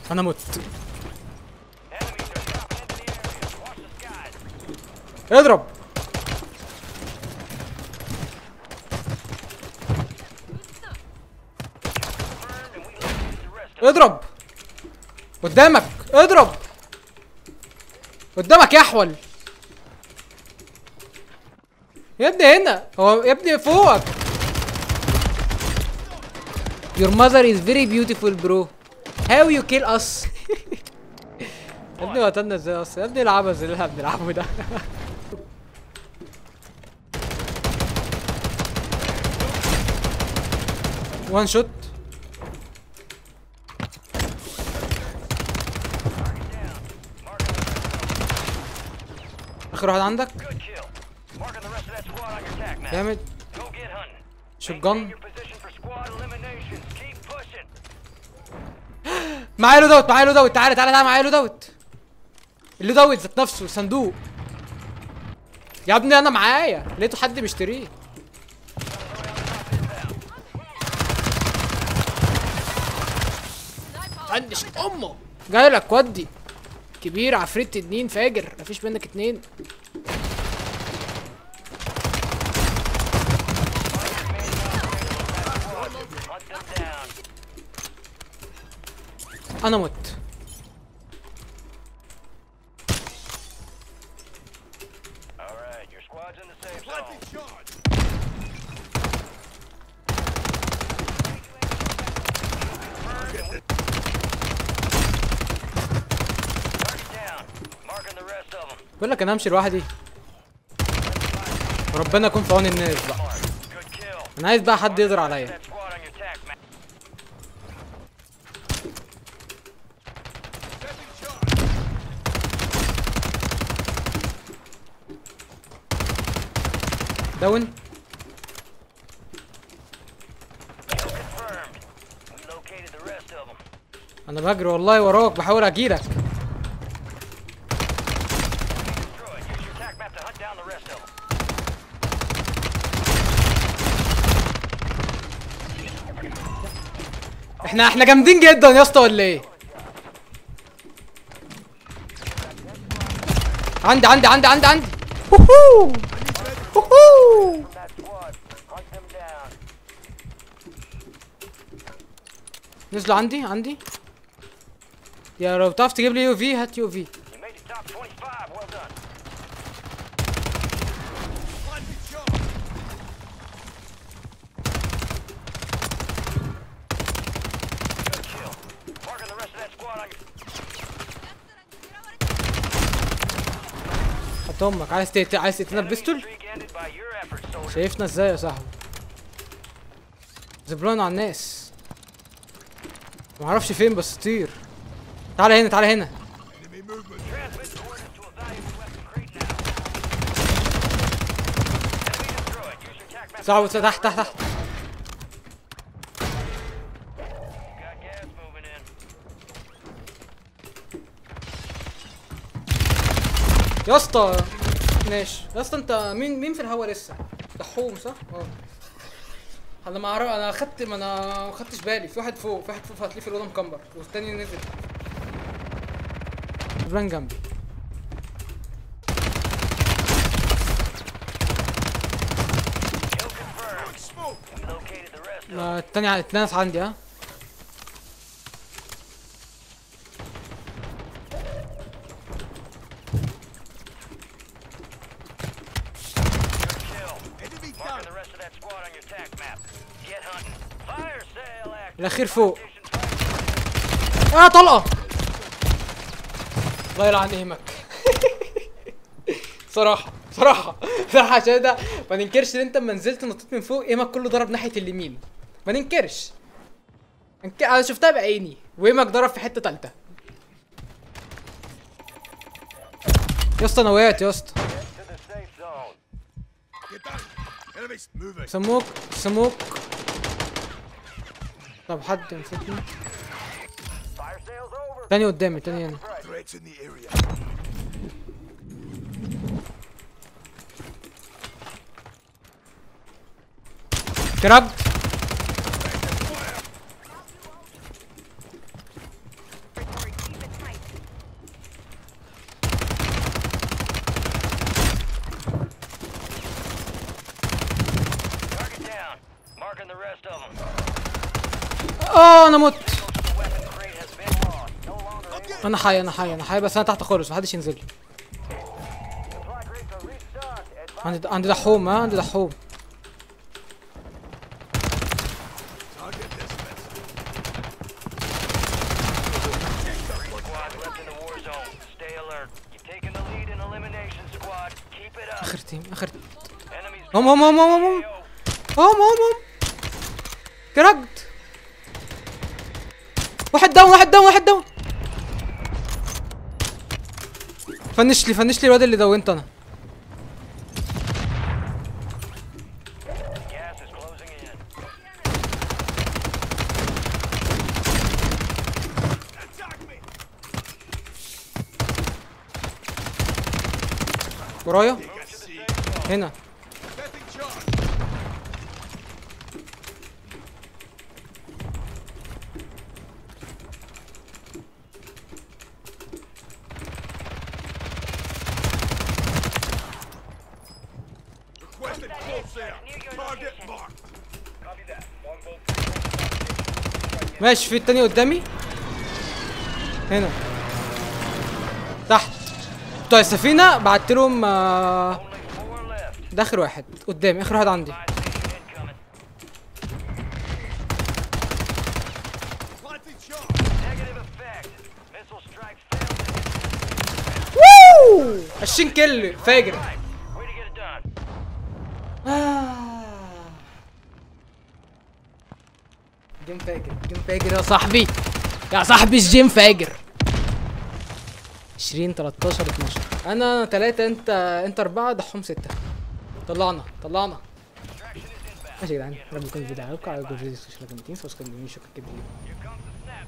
انا مت Enemies are dropping into the area. Watch the skies. اضرب Confirmed, and we located the rest of اضرب قدامك اضرب قدامك يا احول يا ابني هنا هو يا ابني فوقك Your mother is very beautiful bro How you kill us يا ابني قتلنا ازاي اصلا يا ابني العبث اللي احنا بنلعبه ده وان شوت اخر واحد عندك Good kill. Marking the rest of that squad on your attack map. جامد Go get hunting. شوت Maintain جن your position for squad eliminations. Keep pushing. معايا له دوت معايا له دوت تعالى تعالى تعالى معايا له دوت اللي دوت ذات نفسه صندوق يا ابني انا معايا لقيته حد بيشتريه فنش امه جاي لك ودي كبير عفريت اتنين فاجر مفيش منك اتنين Hunt them down. انا مت All right, your squad's in the safe zone. Target down. Marking the rest of them. بقول لك انا همشي لوحدي وربنا يكون في عون الناس بقى Mark. Good kill. انا عايز بقى حد يقدر عليا That squad on your attack map. داون Kill confirmed. We located the rest of them. انا بجري والله وراك بحاول اجيلك Destroyed. Use your attack map to hunt down the rest of them. احنا احنا جامدين جدا يا اسطى ولا ايه عندي عندي عندي عندي عندي هوهو هوهو That squad. Hunt them down. نزلوا عندي عندي يا لو تعرف تجيب لي يو في هات يو في You made it top 25. Well done. Good kill. Marking the rest of that squad on your حط امك عايز تقت... عايز تقتلنا ببستول streak ended by your efforts, soldier. شايفنا ازاي يا صاحبي زبلان على الناس معرفش فين بس طير تعالى هنا تعالى هنا Transmit coordinates to a valuable weapon crate now. Enemy destroyed. Use your attack map. صعب تحت تحت تحت Got gas moving in. يا اسطى ماشي يا اسطى انت مين مين في الهوا لسه دحوم صح اه انا ما اعرف انا خدت ما انا ما خدتش بالي في واحد فوق في واحد فوق هتلاقيه في الاوضه مكمبر والتاني نزل فران جنبي Kill confirmed. We located the rest of them. ما التاني ع- الناس عندي ها Good kill. Marking the rest of that squad on your attack map. Get hunting. Fire sale active. الاخير فوق Stations اه طلقه الله يلعن ايمك صراحه صراحه صراحه عشان ده ما ننكرش ان انت لما نزلت نطيت من فوق ايمك كله ضرب ناحيه اليمين ما ننكرش أنك... انا شفتها بعيني وايمك ضرب في حته تالته يا اسطى انا وقعت يا اسطى to the safe zone. Get down. Enemies moving. سموك سموك طب حد مسكني Fire sale's over. تاني قدامي تاني هنا Threats in the area. كراب اه انا مت The weapon crate has been lost. No longer able انا حي انا حي انا حي بس انا تحت خالص محدش ينزل لي supply crates are restocked. Advise عندي عندي دحوم ها عندي دحوم Target dismissed. squad left in the war zone. Stay alert. You're taking the lead in elimination squad. Keep it up. اخر تيم اخر Enemies هم هم هم هم هم AO. هم هم هم كرجت واحد داون واحد داون واحد داون فنش لي فنش لي الواد اللي دونت انا Gas is closing in. Attack me! ورايا You can see. هنا Setting charge. Requested close air. Target marked. Copy that. Longbow ماشي في التاني قدامي هنا تحت بتوع السفينة بعت لهم آه، Only four left. ده اخر واحد قدامي اخر واحد عندي Five station incoming. Planting charge. Negative effect. Missile strike failed. ووو 20 كيل فاجر Right. Way to get it done. آه. جيم فاجر جيم فاجر يا صاحبي يا صاحبي الجيم فاجر 20 13 12 انا 3 انت انت 4 دحهم 6 طلعنا طلعنا ماشي يا جدعان رب يكون الفيديو عجبكم على الفيديو سبسكرايب سبسكرايب شكرا كبير